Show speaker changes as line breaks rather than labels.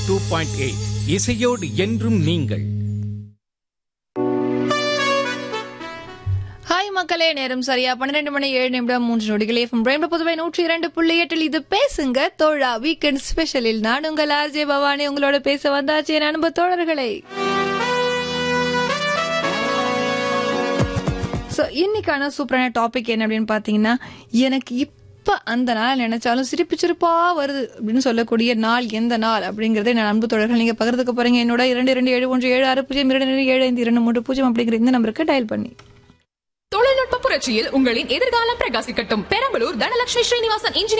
two point eight இசையோடு என்றும் நீங்கள்
ஹாய் மக்களே நேரம் சரியா பன்னிரெண்டு மணி ஏழு நிமிடம் மூன்று நொடிகள் எஃப்எம் பிரேம் புதுவை நூற்றி இரண்டு புள்ளி எட்டில் இது பேசுங்க தோழா வீக்கெண்ட் ஸ்பெஷலில் நான் உங்கள் ஆர்ஜே பவானி உங்களோட பேச வந்தாச்சு என் அன்பு தோழர்களே ஸோ இன்னைக்கான சூப்பரான டாபிக் என்ன அப்படின்னு பார்த்தீங்கன்னா எனக்கு இப்போ அந்த நாள் நினைச்சாலும் சிரிப்பு சிரிப்பா வருது அப்படின்னு சொல்லக்கூடிய நாள் எந்த நாள் அப்படிங்கறதை நான் அன்பு தொடர்கள் நீங்க பகிர்ந்துக்க போறீங்க என்னோட இரண்டு இரண்டு ஏழு ஒன்று ஏழு ஆறு பூஜ்ஜியம் இரண்டு இரண்டு ஏழு ஐந்து இரண்டு மூன்று பூஜ்ஜியம் அப்படிங்கிற இந்த நம்பருக்கு டயல் பண்ணி
தொழில்நுட்ப புரட்சியில் உங்களின் எதிர்காலம் பிரகாசிக்கட்டும் பெரம்பலூர் தனலட்சுமி ஸ்ரீனிவாசன் இன்ஜினியர்